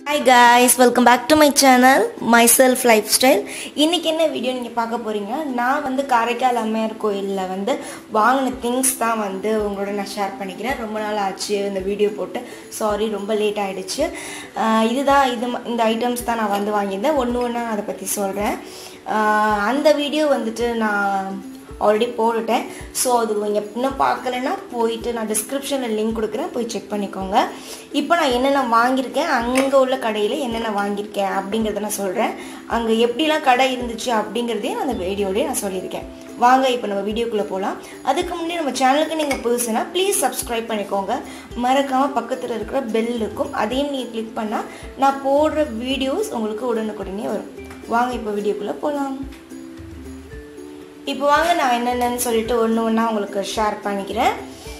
hi guys welcome back to my channel my self life style இன்றைக்கி என்ன video நீங்கள் பார்க்க போகிறீங்க நான் வந்து காரைக்கால் அம்மையார் கோயிலில் வந்து வாங்கின திங்ஸ் தான் வந்து உங்களோட நான் ஷேர் பண்ணிக்கிறேன் ரொம்ப நாள் ஆச்சு இந்த வீடியோ போட்டு சாரி ரொம்ப லேட் ஆகிடுச்சு இதுதான் இது ம- இந்த ஐட்டம்ஸ் தான் நான் வந்து வாங்கியிருந்தேன் ஒன்று ஒன்றா அதை பற்றி சொல்கிறேன் அந்த வீடியோ வந்துட்டு நான் ஆல்ரெடி போட்டுட்டேன் ஸோ அது நீங்கள் இன்னும் பார்க்கலன்னா போயிட்டு நான் டிஸ்கிரிப்ஷனில் லிங்க் கொடுக்குறேன் போய் செக் பண்ணிக்கோங்க இப்போ நான் என்னென்ன வாங்கியிருக்கேன் அங்கே உள்ள கடையில் என்னென்ன வாங்கியிருக்கேன் அப்படிங்கிறத நான் சொல்கிறேன் அங்கே எப்படிலாம் கடை இருந்துச்சு அப்படிங்கிறதையும் அந்த வீடியோலேயே நான் சொல்லியிருக்கேன் வாங்க இப்போ நம்ம வீடியோக்குள்ளே போகலாம் அதுக்கு முன்னாடி நம்ம சேனலுக்கு நீங்கள் புதுசுனா ப்ளீஸ் சப்ஸ்கிரைப் பண்ணிக்கோங்க மறக்காமல் பக்கத்தில் இருக்கிற பெல் இருக்கும் அதையும் நீங்கள் கிளிக் பண்ணால் நான் போடுற வீடியோஸ் உங்களுக்கு உடனுக்குடனே வரும் வாங்க இப்போ வீடியோக்குள்ளே போகலாம் இப்போ வாங்க நான் என்னென்னு சொல்லிட்டு ஒன்று ஒன்றா உங்களுக்கு ஷேர் பண்ணிக்கிறேன்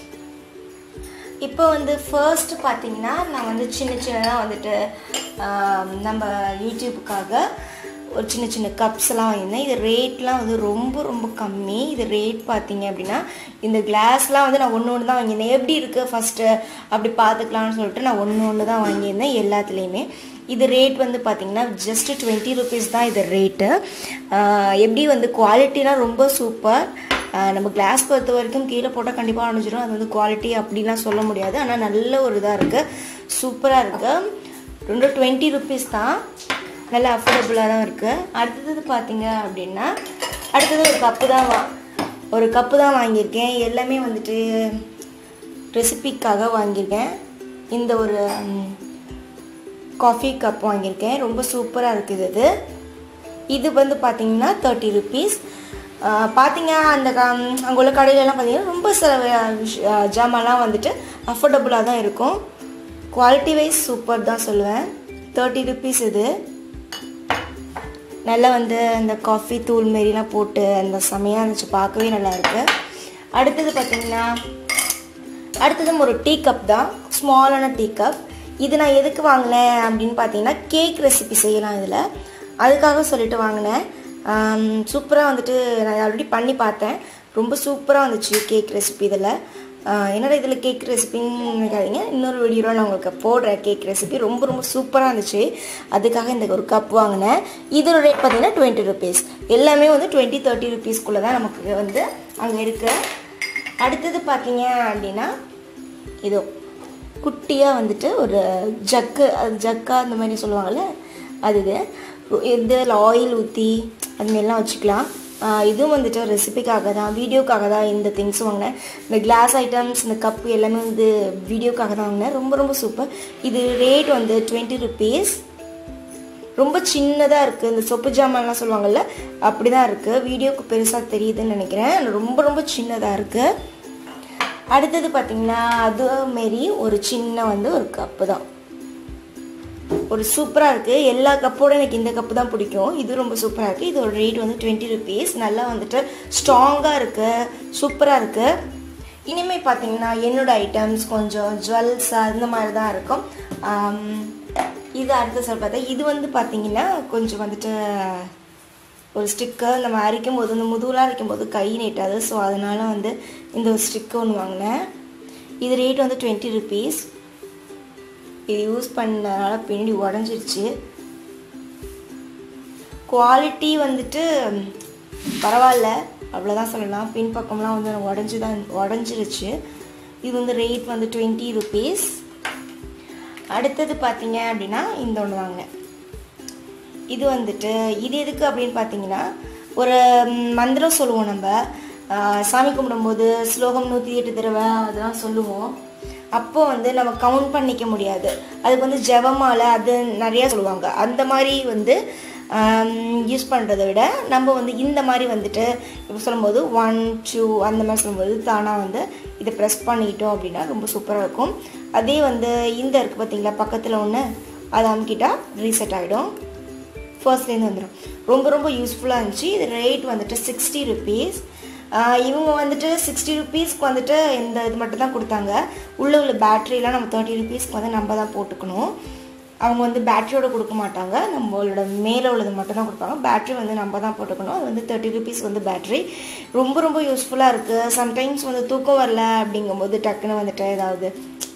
இப்போ வந்து ஃபர்ஸ்ட் பார்த்தீங்கன்னா நான் வந்து சின்ன சின்னதாக வந்துட்டு ஆம், நம்ம யூடியூப்புக்காக ஒரு சின்ன சின்ன கப்ஸ் எல்லாம் வாங்கியிருந்தேன் இது ரேட்லாம் வந்து ரொம்ப ரொம்ப கம்மி இது ரேட் பார்த்தீங்க அப்படின்னா இந்த கிளாஸ்லாம் வந்து நான் ஒன்று ஒன்று தான் வாங்கியிருந்தேன் எப்படி இருக்குது ஃபஸ்ட்டு அப்படி பார்த்துக்கலாம்னு சொல்லிட்டு நான் ஒன்று ஒன்று தான் வாங்கியிருந்தேன் எல்லாத்துலேயுமே இது ரேட் வந்து பார்த்தீங்கன்னா ஜஸ்ட் டுவெண்ட்டி ருபீஸ் தான் இது ரேட்டு எப்படி வந்து குவாலிட்டிலாம் ரொம்ப சூப்பர் நம்ம கிளாஸ் பொறுத்த வரைக்கும் கீழே போட்டால் கண்டிப்பாக அணைஞ்சிரும் அது வந்து குவாலிட்டி அப்படிலாம் சொல்ல முடியாது ஆனால் நல்ல ஒரு இதாக இருக்குது சூப்பராக இருக்குது ரெண்டு டுவெண்ட்டி ருபீஸ் தான் நல்ல அஃபோர்டபுளாக தான் இருக்குது அடுத்தது பார்த்தீங்க அப்படின்னா அடுத்தது ஒரு கப்பு தான் வா ஒரு கப்பு தான் வாங்கியிருக்கேன் எல்லாமே வந்துட்டு ரெசிபிக்காக வாங்கியிருக்கேன் இந்த ஒரு ம், காஃபி கப் வாங்கியிருக்கேன் ரொம்ப சூப்பராக இருக்குது இது இது வந்து பார்த்தீங்கன்னா தேர்ட்டி ருபீஸ் பார்த்தீங்க அந்த க- அங்கே உள்ள கடையிலலாம் பார்த்தீங்கன்னா ரொம்ப சில வி- விஷ- ஆ, ஜாமான்லாம் வந்துட்டு அஃபோர்டபுளாக தான் இருக்கும் குவாலிட்டி வைஸ் சூப்பர் தான் சொல்லுவேன் தேர்ட்டி ருபீஸ் இது நல்லா வந்து அந்த காஃபி தூள் மாரிலாம் போட்டு அந்த செமையாக இருந்துச்சு பார்க்கவே நல்லா இருக்கு அடுத்தது பார்த்தீங்கன்னா அடுத்ததும் ஒரு டீ கப் தான் ஸ்மாலான டீ கப் இது நான் எதுக்கு வாங்கினேன் அப்படின்னு பார்த்தீங்கன்னா கேக் ரெசிபி செய்யலாம் இதில் அதுக்காக சொல்லிட்டு வாங்கினேன் சூப்பராக வந்துட்டு நான் ஆல்ரெடி பண்ணி பார்த்தேன் ரொம்ப சூப்பராக வந்துச்சு கேக் ரெசிபி இதில் என்னடா இதில் கேக் ரெசிபின்னு நினைக்காதீங்க இன்னொரு வீடியோவில் நான் உங்களுக்கு போடுறேன் கேக் ரெசிபி ரொம்ப ரொம்ப சூப்பராக இருந்துச்சு அதுக்காக இந்த ஒரு கப் வாங்கினேன் இதோட ரேட் பார்த்தீங்கன்னா டுவெண்ட்டி ருபீஸ் எல்லாமே வந்து டுவெண்ட்டி தேர்ட்டி ருபீஸ்க்குள்ளே தான் நமக்கு வந்து அங்கே இருக்குது அடுத்தது பார்த்தீங்க அப்படின்னா இதோ குட்டியாக வந்துட்டு ஒரு ஜக்கு அது ஜக்கா அந்த மாதிரி சொல்லுவாங்கள்ல அது இது இதில் ஆயில் ஊற்றி அது மாதிரிலாம் வச்சுக்கலாம் ஆஹ் இதுவும் வந்துட்டு ரெசிபிக்காக தான் வீடியோக்காக தான் இந்த திங்ஸ் வாங்கினேன் இந்த கிளாஸ் ஐட்டம்ஸ் இந்த கப்பு எல்லாமே வந்து வீடியோக்காக தான் வாங்கினேன் ரொம்ப ரொம்ப சூப்பர் இது ரேட் வந்து டுவெண்ட்டி ருபீஸ் ரொம்ப சின்னதாக இருக்குது இந்த சொப்பு ஜாமான்லாம் சொல்லுவாங்கல்ல அப்படி தான் இருக்குது வீடியோக்கு பெருசாக தெரியுதுன்னு நினைக்கிறேன் ரொம்ப ரொம்ப சின்னதாக இருக்குது அடுத்தது பார்த்தீங்கன்னா அது மாரி ஒரு சின்ன வந்து ஒரு கப்பு தான் ஒரு சூப்பராக இருக்குது எல்லா கப்போட எனக்கு இந்த கப்பு தான் பிடிக்கும் இது ரொம்ப சூப்பராக இருக்குது இதோட ரேட் வந்து டுவெண்ட்டி ருபீஸ் நல்லா வந்துட்டு ஸ்ட்ராங்காக இருக்குது சூப்பராக இருக்குது இனிமேல் பார்த்தீங்கன்னா என்னோட ஐட்டம்ஸ் கொஞ்சம் ஜுவல்ஸ் அந்த மாதிரி தான் இருக்கும் ஆம், இது அடுத்த சொல் பார்த்தா இது வந்து பார்த்தீங்கன்னா கொஞ்சம் வந்துட்டு ஒரு ஸ்டிக்கர் நம்ம அரைக்கும் போது இந்த முதுகுலாம் அரைக்கும் போது கை நீட்டாது ஸோ அதனால வந்து இந்த ஒரு ஸ்டிக்கர் ஒன்று வாங்கினேன் இது ரேட் வந்து டுவெண்ட்டி ருபீஸ் இது யூஸ் பண்ணனால பின்னாடி உடஞ்சிருச்சு குவாலிட்டி வந்துட்டு ம், பரவாயில்ல அவ்வளோதான் சொல்லலாம் பின்பக்கம்லாம் வந்து உடஞ்சி தான் உடஞ்சிருச்சு இது வந்து ரேட் வந்து டுவெண்ட்டி ருபீஸ் அடுத்தது பார்த்தீங்க அப்படின்னா இந்த ஒன்று வாங்கினேன் இது வந்துட்டு இது எதுக்கு அப்படின்னு பார்த்தீங்கன்னா ஒரு ம், மந்திரம் சொல்லுவோம் நம்ம ஆஹ், சாமி கும்பிடும்போது ஸ்லோகம் நூற்றி எட்டு தடவை அதெல்லாம் சொல்லுவோம் அப்போ வந்து நம்ம கவுண்ட் பண்ணிக்க முடியாது அதுக்கு வந்து ஜெபமாலை அது நிறையா சொல்லுவாங்க அந்த மாதிரி வந்து யூஸ் பண்ணுறதை விட நம்ம வந்து இந்த மாதிரி வந்துட்டு இப்போ சொல்லும்போது ஒன் டூ அந்த மாதிரி சொல்லும்போது தானாக வந்து இதை ப்ரெஸ் பண்ணிக்கிட்டோம் அப்படின்னா ரொம்ப சூப்பராக இருக்கும் அதே வந்து இந்த இருக்குது பார்த்தீங்களா பக்கத்தில் ஒன்று அதை அமுக்கிட்டா ரீசெட் ஆகிடும் ஃபர்ஸ்ட்லேருந்து வந்துடும் ரொம்ப ரொம்ப யூஸ்ஃபுல்லாக இருந்துச்சு இது ரேட் வந்துட்டு சிக்ஸ்டி ருபீஸ் இவங்க வந்துட்டு சிக்ஸ்டி ருபீஸ்க்கு வந்துட்டு இந்த இது மட்டும் தான் கொடுத்தாங்க உள்ளே உள்ள பேட்டரிலாம் நம்ம தேர்ட்டி ருபீஸ்க்கு வந்து நம்ம தான் போட்டுக்கணும் அவங்க வந்து பேட்டரியோட கொடுக்க மாட்டாங்க நம்மளோட மேலே உள்ளது மட்டும் தான் கொடுப்பாங்க பேட்டரி வந்து நம்ம தான் போட்டுக்கணும் அது வந்து தேர்ட்டி ருபீஸ் வந்து பேட்டரி ரொம்ப ரொம்ப யூஸ்ஃபுல்லாக இருக்குது சம்டைம்ஸ் வந்து தூக்கம் வரல அப்படிங்கும்போது டக்குன்னு வந்துட்டு ஏதாவது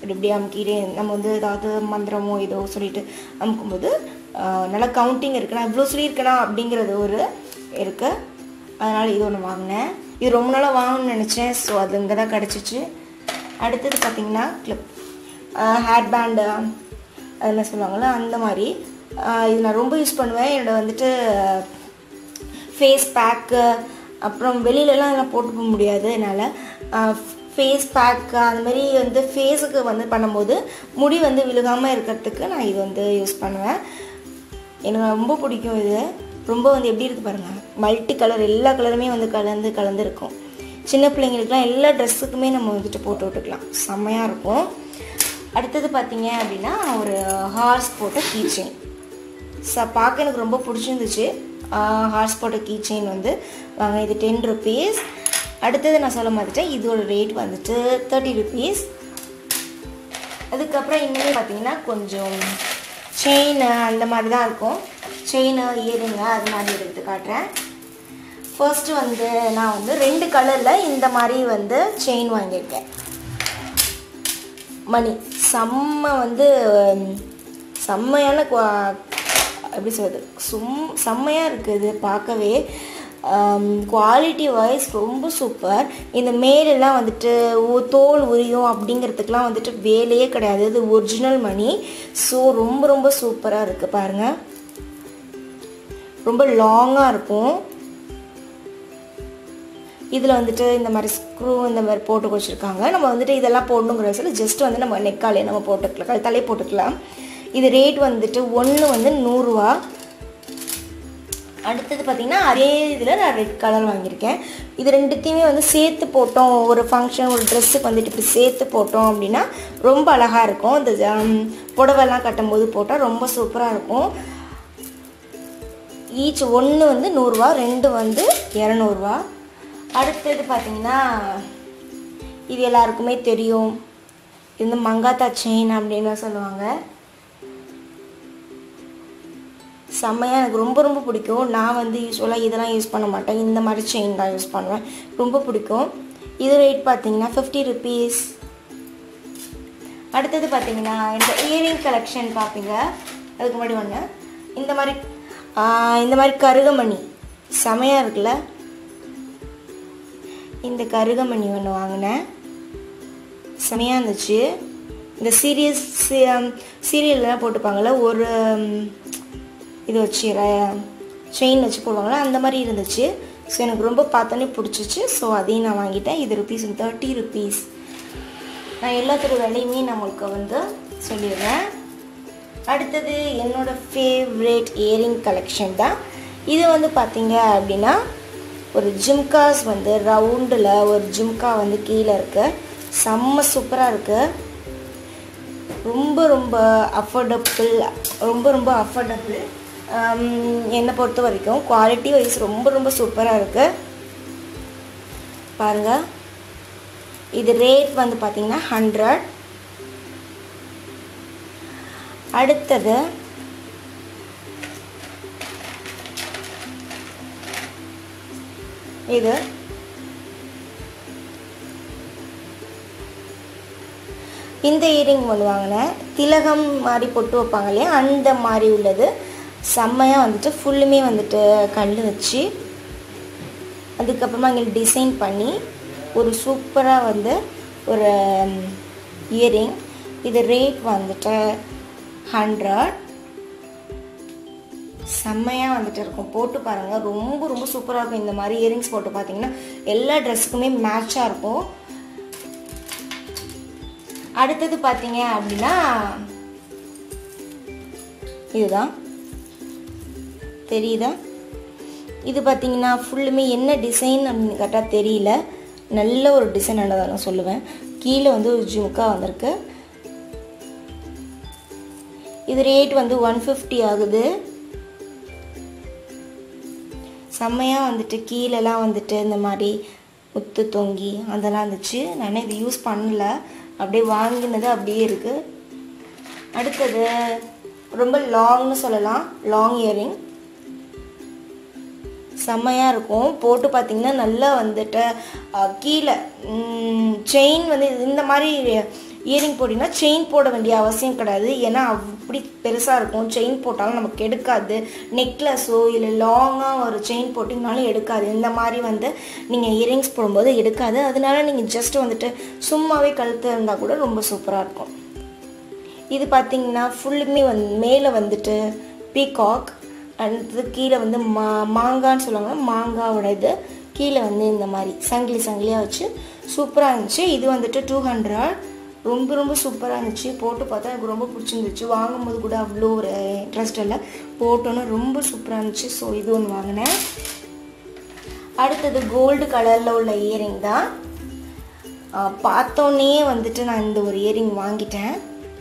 இப்படி இப்படி அமுக்கிட்டே நம்ம வந்து ஏதாவது மந்திரமோ ஏதோ சொல்லிட்டு அமுக்கும்போது ஆஹ், நல்லா கவுண்டிங் இருக்கு நான் இவ்வளோ சொல்லியிருக்கேனா அப்படிங்கிறது ஒரு இருக்கு அதனால் இது ஒன்று வாங்கினேன் இது ரொம்ப நாளாக வாங்கணும்னு நினச்சேன் ஸோ அது இங்கே தான் கிடச்சிச்சு அடுத்தது பார்த்தீங்கன்னா கிளிப் ஹேர் பேண்டு அதெல்லாம் சொல்லுவாங்கள்ல அந்த மாதிரி ஆஹ், இது நான் ரொம்ப யூஸ் பண்ணுவேன் என்னோட வந்துட்டு ஃபேஸ் பேக்கு அப்புறம் வெளியிலலாம் அதெல்லாம் போட்டு போக முடியாது என்னால் ஃபேஸ் பேக்கு அந்த மாதிரி வந்து ஃபேஸுக்கு வந்து பண்ணும்போது முடி வந்து விழுகாமல் இருக்கிறதுக்கு நான் இது வந்து யூஸ் பண்ணுவேன் எனக்கு ரொம்ப பிடிக்கும் இது ரொம்ப வந்து எப்படி இருக்குது பாருங்கள் மல்டி கலர் எல்லா கலருமே வந்து கலந்து கலந்து இருக்கும் சின்ன பிள்ளைங்களுக்குலாம் எல்லா ட்ரெஸ்ஸுக்குமே நம்ம வந்துட்டு போட்டு விட்டுக்கலாம் செம்மையாக இருக்கும் அடுத்தது பார்த்தீங்க அப்படின்னா ஒரு ஹார்ஸ் போட்ட கீ செயின் ச பார்க்க எனக்கு ரொம்ப பிடிச்சிருந்துச்சு ஹார்ஸ் போட்ட கீ செயின் வந்து வாங்க இது டென் ருபீஸ் அடுத்தது நான் சொல்ல மாட்டேன் இதோட ரேட் வந்துட்டு தேர்ட்டி ருபீஸ் அதுக்கப்புறம் இன்னுமே பார்த்தீங்கன்னா கொஞ்சம் செயின் அந்த மாதிரி தான் இருக்கும் செயின் இயரிங்க அது மாதிரி எடுத்து காட்டுறேன் ஃபர்ஸ்ட்டு வந்து நான் வந்து ரெண்டு கலரில் இந்த மாதிரி வந்து செயின் வாங்கியிருக்கேன் மணி செம்ம வந்து உம், செம்மையான குவா- எப்படி சொல்கிறது சும் செம்மையாக இருக்குது பார்க்கவே குவாலிட்டி வைஸ் ரொம்ப சூப்பர் இந்த மேலெல்லாம் வந்துட்டு ஊ- தோல் உரியும் அப்படிங்கிறதுக்கெலாம் வந்துட்டு வேலையே கிடையாது இது ஒரிஜினல் மணி ஸோ ரொம்ப ரொம்ப சூப்பராக இருக்குது பாருங்கள் ரொம்ப லாங்காக இருக்கும் இதில் வந்துட்டு இந்த மாதிரி ஸ்க்ரூ இந்த மாதிரி போட்டு வச்சுருக்காங்க நம்ம வந்துட்டு இதெல்லாம் போடணுங்கிற சொல்லி ஜஸ்ட் வந்து நம்ம நெக்காலே நம்ம போட்டுக்கலாம் கழுத்தாலே போட்டுக்கலாம் இது ரேட் வந்துட்டு ஒன்று வந்து நூறுரூவா அடுத்தது பார்த்திங்கன்னா அதே இதில் நான் ரெட் கலர் வாங்கியிருக்கேன் இது ரெண்டுத்தையுமே வந்து சேர்த்து போட்டோம் ஒரு ஃபங்க்ஷன் ஒரு ட்ரெஸ்ஸுக்கு வந்துட்டு இப்படி சேர்த்து போட்டோம் அப்படின்னா ரொம்ப அழகாக இருக்கும் இந்த ஜம், புடவைலாம் கட்டும்போது போட்டால் ரொம்ப சூப்பராக இருக்கும் ஈச் ஒன்று வந்து நூறுரூவா ரெண்டு வந்து இரநூறுவா அடுத்தது பார்த்தீங்கன்னா இது எல்லாருக்குமே தெரியும் இது வந்து மங்காத்தா செயின் அப்படின்னு சொல்லுவாங்க செம்மையாக எனக்கு ரொம்ப ரொம்ப பிடிக்கும் நான் வந்து யூஸ்வலாக இதெல்லாம் யூஸ் பண்ண மாட்டேன் இந்த மாதிரி செயின் தான் யூஸ் பண்ணுவேன் ரொம்ப பிடிக்கும் இது ரேட் பார்த்தீங்கன்னா ஃபிஃப்டி ருபீஸ் அடுத்தது பார்த்தீங்கன்னா இந்த இயரிங் கலெக்ஷன் பார்ப்பீங்க அதுக்கு முன்னாடி ஒன்று இந்த மாதிரி ஆஹ், இந்த மாதிரி கருகமணி செமையாக இருக்குல்ல இந்த கருகமணி ஒன்று வாங்கினேன் செமையாக இருந்துச்சு இந்த சீரியஸ் சீரியல்லாம் போட்டுப்பாங்கள்ல ஒரு ம், இது வச்சு செயின் வச்சு போடுவாங்கள்ல அந்த மாதிரி இருந்துச்சு ஸோ எனக்கு ரொம்ப பார்த்தோன்னே பிடிச்சிச்சு ஸோ அதையும் நான் வாங்கிட்டேன் இது ருபீஸ் தேர்ட்டி ருபீஸ் நான் எல்லாத்தோட விலையுமே நான் உங்களுக்கு வந்து சொல்லிடுறேன் அடுத்தது என்னோட ஃபேவரேட் இயரிங் கலெக்ஷன் தான் இது வந்து பார்த்தீங்க அப்படின்னா ஒரு ஜிம்காஸ் வந்து ரவுண்டில் ஒரு ஜிம்கா வந்து கீழே இருக்கு செம்ம சூப்பராக இருக்குது ரொம்ப ரொம்ப அஃபோர்டபுள் ரொம்ப ரொம்ப அஃபோர்டபுள் என்னை பொறுத்த வரைக்கும் குவாலிட்டி வைஸ் ரொம்ப ரொம்ப சூப்பராக இருக்குது பாருங்கள் இது ரேட் வந்து பார்த்தீங்கன்னா ஹண்ட்ரட் அடுத்தது இது இந்த இயரிங் ஒன்று வாங்கினேன் திலகம் மாதிரி பொட்டு வைப்பாங்க இல்லையா அந்த மாதிரி உள்ளது செம்மையாக வந்துட்டு ஃபுல்லுமே வந்துட்டு கல் வச்சு அதுக்கப்புறமா இங்கே டிசைன் பண்ணி ஒரு சூப்பராக வந்து ஒரு இயரிங் இது ரேட் வந்துட்டு ஹண்ட்ரட் செம்மையாக வந்துட்டு இருக்கும் போட்டு பாருங்கள் ரொம்ப ரொம்ப சூப்பராக இருக்கும் இந்த மாதிரி இயரிங்ஸ் போட்டு பார்த்தீங்கன்னா எல்லா ட்ரெஸ்ஸுக்குமே மேட்சாக இருக்கும் அடுத்தது பார்த்தீங்க அப்படின்னா இதுதான் தெரியுதா இது பார்த்தீங்கன்னா ஃபுல்லுமே என்ன டிசைன் அப்படின்னு கரெக்டாக தெரியல நல்ல ஒரு டிசைன் தான் நான் சொல்லுவேன் கீழே வந்து ஒரு ஜும்கா வந்திருக்கு இது ரேட் வந்து ஒன் ஃபிஃப்டி ஆகுது செம்மையாக வந்துட்டு கீழெல்லாம் வந்துட்டு இந்த மாதிரி முத்து தொங்கி அதெல்லாம் இருந்துச்சு நான் இது யூஸ் பண்ணல அப்படியே வாங்கினது அப்படியே இருக்குது அடுத்தது ரொம்ப லாங்னு சொல்லலாம் லாங் இயரிங் செம்மையாக இருக்கும் போட்டு பார்த்தீங்கன்னா நல்லா வந்துட்டு அஹ், கீழே செயின் வந்து இது- இந்த மாதிரி இயரிங் போட்டிங்கன்னா செயின் போட வேண்டிய அவசியம் கிடையாது ஏன்னா அப்படி பெருசாக இருக்கும் செயின் போட்டாலும் நமக்கு எடுக்காது நெக்லஸோ இல்லை லாங்காக ஒரு செயின் போட்டிங்கனாலும் எடுக்காது இந்த மாதிரி வந்து நீங்கள் இயரிங்ஸ் போடும்போது எடுக்காது அதனால நீங்கள் ஜஸ்ட் வந்துட்டு சும்மாவே கழுத்து இருந்தால் கூட ரொம்ப சூப்பராக இருக்கும் இது பார்த்தீங்கன்னா ஃபுல்லுமே வந்து மேலே வந்துட்டு பீகாக் அடுத்தது கீழே வந்து மா மாங்கான்னு சொல்லுவாங்க மாங்காவோட இது கீழே வந்து இந்த மாதிரி சங்கிலி சங்கிலியாக வச்சு சூப்பராக இருந்துச்சு இது வந்துட்டு டூ ஹண்ட்ரட் ரொம்ப ரொம்ப சூப்பராக இருந்துச்சு போட்டு பார்த்தா எனக்கு ரொம்ப பிடிச்சிருந்துச்சு வாங்கும்போது கூட அவ்வளோ ஒரு இன்ட்ரெஸ்ட் இல்லை போட்டோன்னு ரொம்ப சூப்பராக இருந்துச்சு ஸோ இது ஒன்று வாங்கினேன் அடுத்தது கோல்டு கலரில் உள்ள இயரிங் தான் ஆஹ் பார்த்தோன்னே வந்துட்டு நான் இந்த ஒரு இயரிங் வாங்கிட்டேன்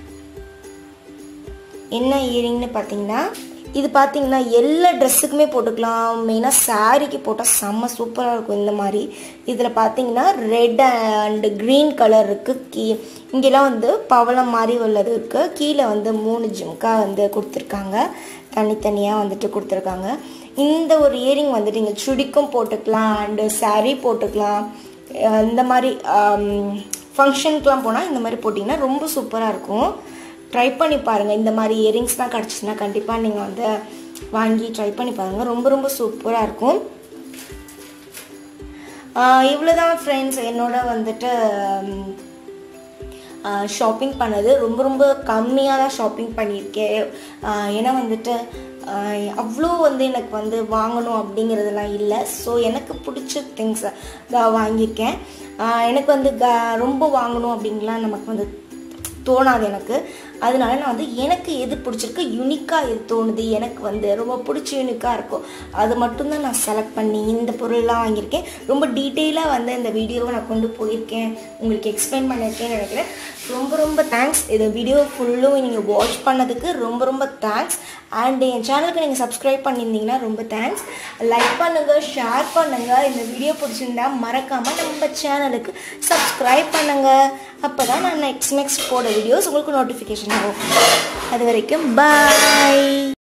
என்ன இயரிங்னு பார்த்தீங்கன்னா இது பார்த்தீங்கன்னா எல்லா ட்ரெஸ்ஸுக்குமே போட்டுக்கலாம் மெயினாக சாரீக்கு போட்டால் செம்ம சூப்பராக இருக்கும் இந்த மாதிரி இதில் பார்த்தீங்கன்னா ரெட் அண்ட் க்ரீன் கலர் இருக்குது கீ இங்கெல்லாம் வந்து பவளம் மாதிரி உள்ளது இருக்குது கீழே வந்து மூணு ஜிம்கா வந்து கொடுத்துருக்காங்க தனித்தனியாக வந்துட்டு கொடுத்துருக்காங்க இந்த ஒரு இயரிங் வந்துட்டு நீங்கள் சுடிக்கும் போட்டுக்கலாம் அண்டு saree போட்டுக்கலாம் அஹ் இந்த மாதிரி ஃபங்க்ஷனுக்குலாம் போனால் இந்த மாதிரி போட்டிங்கன்னா ரொம்ப சூப்பராக இருக்கும் ட்ரை பண்ணி பாருங்கள் இந்த மாதிரி இயரிங்ஸ்லாம் கிடச்சிச்சின்னா கண்டிப்பாக நீங்கள் வந்து வாங்கி ட்ரை பண்ணி பாருங்கள் ரொம்ப ரொம்ப சூப்பராக இருக்கும் இவ்வளோதான் ஃப்ரெண்ட்ஸ் என்னோட வந்துட்டு ஷாப்பிங் பண்ணது ரொம்ப ரொம்ப கம்மியாக தான் ஷாப்பிங் பண்ணியிருக்கேன் ஆஹ் ஏன்னா வந்துட்டு ஆஹ் அவ்வளோ வந்து எனக்கு வந்து வாங்கணும் அப்படிங்கிறதெல்லாம் இல்லை ஸோ எனக்கு பிடிச்ச திங்ஸ் தான் வாங்கியிருக்கேன் ஆஹ் எனக்கு வந்து க ரொம்ப வாங்கணும் அப்படின்லாம் நமக்கு வந்து தோணாது எனக்கு அதனால நான் வந்து எனக்கு எது பிடிச்சிருக்கு யூனிக்காக எது தோணுது எனக்கு வந்து ரொம்ப பிடிச்ச யூனிக்காக இருக்கும் அது மட்டும்தான் நான் செலக்ட் பண்ணி இந்த பொருள்லாம் வாங்கியிருக்கேன் ரொம்ப டீட்டெயிலாக வந்து இந்த வீடியோவை நான் கொண்டு போயிருக்கேன் உங்களுக்கு எக்ஸ்பிளைன் பண்ணியிருக்கேன்னு நினைக்கிறேன் ரொம்ப ரொம்ப தேங்க்ஸ் இந்த வீடியோ ஃபுல்லும் நீங்கள் வாட்ச் பண்ணதுக்கு ரொம்ப ரொம்ப தேங்க்ஸ் அண்ட் என் சேனலுக்கு நீங்கள் சப்ஸ்கிரைப் பண்ணியிருந்தீங்கன்னா ரொம்ப தேங்க்ஸ் லைக் பண்ணுங்கள் ஷேர் பண்ணுங்கள் இந்த வீடியோ பிடிச்சிருந்தா மறக்காமல் நம்ம சேனலுக்கு சப்ஸ்கிரைப் பண்ணுங்கள் அப்போ தான் நான் நெக்ஸ்ட் நெக்ஸ்ட் போட வீடியோஸ் உங்களுக்கு நோட்டிஃபிகேஷன் ஆகும் அது வரைக்கும் பாய்